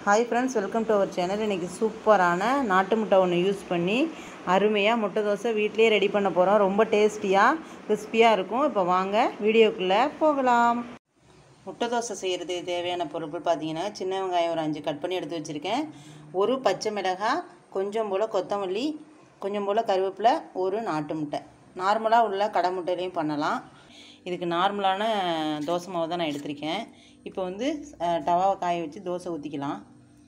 hi friends welcome to our channel இன்றைக்கி சூப்பரான நாட்டு முட்டை ஒன்று யூஸ் பண்ணி அருமையாக முட்டை தோசை வீட்லேயே ரெடி பண்ண போகிறோம் ரொம்ப டேஸ்டியாக கிறிஸ்பியாக இருக்கும் இப்போ வாங்க வீடியோக்குள்ளே போகலாம் முட்டை தோசை செய்கிறதுக்கு தேவையான பொருட்கள் பார்த்தீங்கன்னா சின்ன வெங்காயம் ஒரு அஞ்சு கட் பண்ணி எடுத்து வச்சுருக்கேன் ஒரு பச்சை மிளகாய் கொஞ்சம் போல் கொத்தமல்லி கொஞ்சம் போல் கருவேப்பிலை ஒரு நாட்டு முட்டை நார்மலாக உள்ள கடை முட்டையிலையும் பண்ணலாம் இதுக்கு நார்மலான தோசை மாவு தான் நான் எடுத்திருக்கேன் இப்போ வந்து அஹ், தவாவை காய வச்சு தோசை ஊற்றிக்கலாம்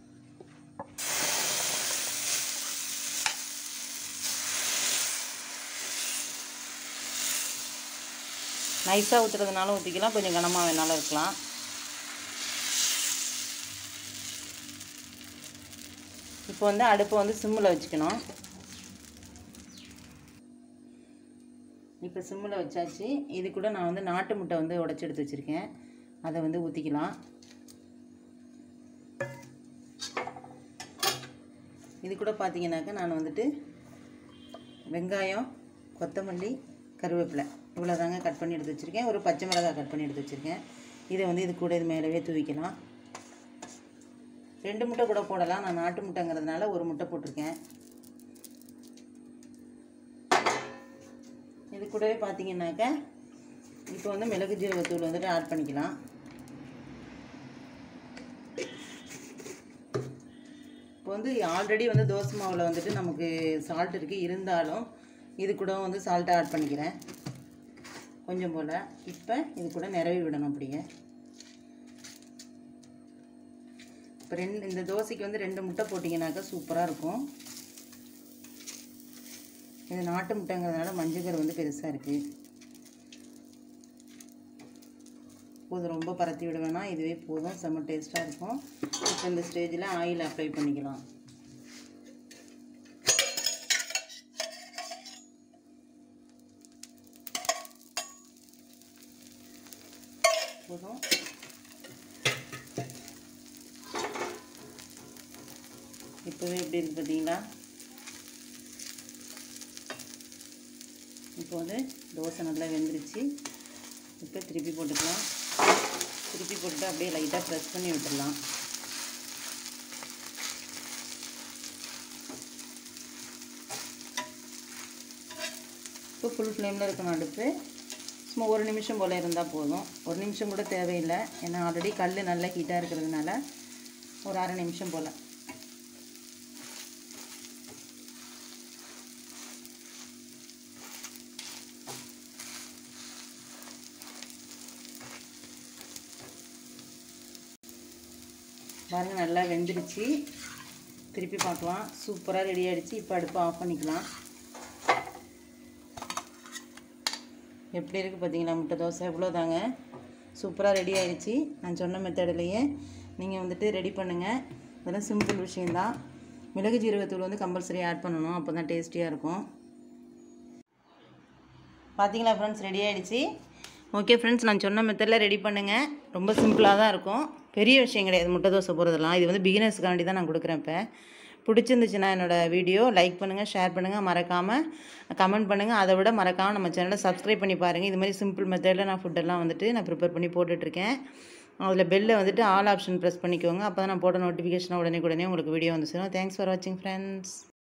நைஸாக ஊற்றுறதுனாலும் ஊற்றிக்கலாம் கொஞ்சம் கனமாக வேணாலும் இருக்கலாம் இப்போ வந்து அடுப்பை வந்து சிம்மில் வச்சுக்கணும் இப்போ சிம்மில் வச்சாச்சு இது கூட நான் வந்து நாட்டு முட்டை வந்து உடச்சி எடுத்து வச்சுருக்கேன் அதை வந்து ஊற்றிக்கலாம் இது கூட பார்த்தீங்கன்னாக்கா நான் வந்துட்டு வெங்காயம் கொத்தமல்லி கருவேப்பிலை இவ்வளோ தாங்க கட் பண்ணி எடுத்து வச்சுருக்கேன் ஒரு பச்சை மிளகாய் கட் பண்ணி எடுத்து வச்சுருக்கேன் இதை வந்து இது கூட இது மேலவே தூவிக்கலாம் ரெண்டு முட்டை கூட போடலாம் நான் நாட்டு முட்டைங்கிறதுனால ஒரு முட்டை போட்டிருக்கேன் இது கூடவே பார்த்தீங்கன்னாக்கா இப்போ வந்து மிளகு ஜீரகத்தூள் வந்துட்டு ஆட் பண்ணிக்கலாம் இப்போ வந்து ஆல்ரெடி வந்து தோசை மாவில் வந்துட்டு நமக்கு சால்ட் இருக்குது இருந்தாலும் இது கூட வந்து சால்ட்டை ஆட் பண்ணிக்கிறேன் கொஞ்சம் போல் இப்போ இது கூட நிறவி விடணும் அப்படியே இப்போ ரெண்டு இந்த தோசைக்கு வந்து ரெண்டு முட்டை போட்டிங்கனாக்கா சூப்பராக இருக்கும் இது நாட்டு முட்டைங்கிறதுனால மஞ்சக்கரு வந்து பெருசாக இருக்குது போதும் ரொம்ப பரத்தி விட வேணாம் இதுவே போதும் செம்ம டேஸ்ட்டாக இருக்கும் இப்போ இந்த ஸ்டேஜில் ஆயில் அப்ளை பண்ணிக்கலாம் போதும் இப்போவே எப்படி இருக்கு பார்த்தீங்களா இப்போ வந்து தோசை நல்லா வெந்துருச்சு இப்போ திருப்பி போட்டுக்கலாம் திருப்பி போட்டுட்டு அப்படியே லைட்டாக ப்ரெஸ் பண்ணி விட்டுடலாம் இப்போ ஃபுல் ஃப்ளேமில் இருக்கணும் அடுப்பு சும்மா ஒரு நிமிஷம் போல் இருந்தால் போதும் ஒரு நிமிஷம் கூட தேவையில்லை ஏன்னா ஆல்ரெடி கல் நல்லா ஹீட்டாக இருக்கிறதுனால ஒரு அரை நிமிஷம் போல் பாருங்க நல்லா வெந்துருச்சு திருப்பி பார்க்கலாம் சூப்பராக ரெடி ஆகிடுச்சு இப்போ அடுப்பை ஆஃப் பண்ணிக்கலாம் எப்படி இருக்குது பார்த்தீங்களா முட்டை தோசை எவ்வளோ தாங்க சூப்பராக ரெடி ஆகிடுச்சு நான் சொன்ன மெத்தடிலேயே நீங்கள் வந்துட்டு ரெடி பண்ணுங்கள் இதெல்லாம் சிம்பிள் விஷயந்தான் மிளகு ஜீரகத்தூள் வந்து கம்பல்சரி ஆட் பண்ணணும் அப்போ தான் டேஸ்டியாக இருக்கும் பார்த்தீங்களா ஃப்ரெண்ட்ஸ் ரெடி ஆகிடுச்சு ஓகே ஃப்ரெண்ட்ஸ் நான் சொன்ன மெத்தடில் ரெடி பண்ணுங்கள் ரொம்ப சிம்பிளாக தான் இருக்கும் பெரிய விஷயம் கிடையாது முட்டை தோசை போகிறதெல்லாம் இது வந்து பிகினர்ஸ்க்காண்டி தான் நான் கொடுக்குறேன் இப்போ பிடிச்சிருந்துச்சுன்னா என்னோடய வீடியோ லைக் பண்ணுங்கள் ஷேர் பண்ணுங்கள் மறக்காமல் கமெண்ட் பண்ணுங்கள் அதை விட மறக்காமல் நம்ம சேனலை சப்ஸ்கிரைப் பண்ணி பாருங்கள் இது மாதிரி சிம்பிள் மெத்தடில் நான் ஃபுட்டெல்லாம் வந்துட்டு நான் ப்ரிப்பேர் பண்ணி போட்டுட்ருக்கேன் அதில் பெல்லை வந்துட்டு ஆல் ஆப்ஷன் ப்ரெஸ் பண்ணிக்கோங்க அப்போ தான் நான் போட்ட நோட்டிஃபிகேஷனை உடனே உடனே உங்களுக்கு வீடியோ வந்து சேரும் தேங்க்ஸ் ஃபார் வாட்சிங் ஃப்ரெண்ட்ஸ்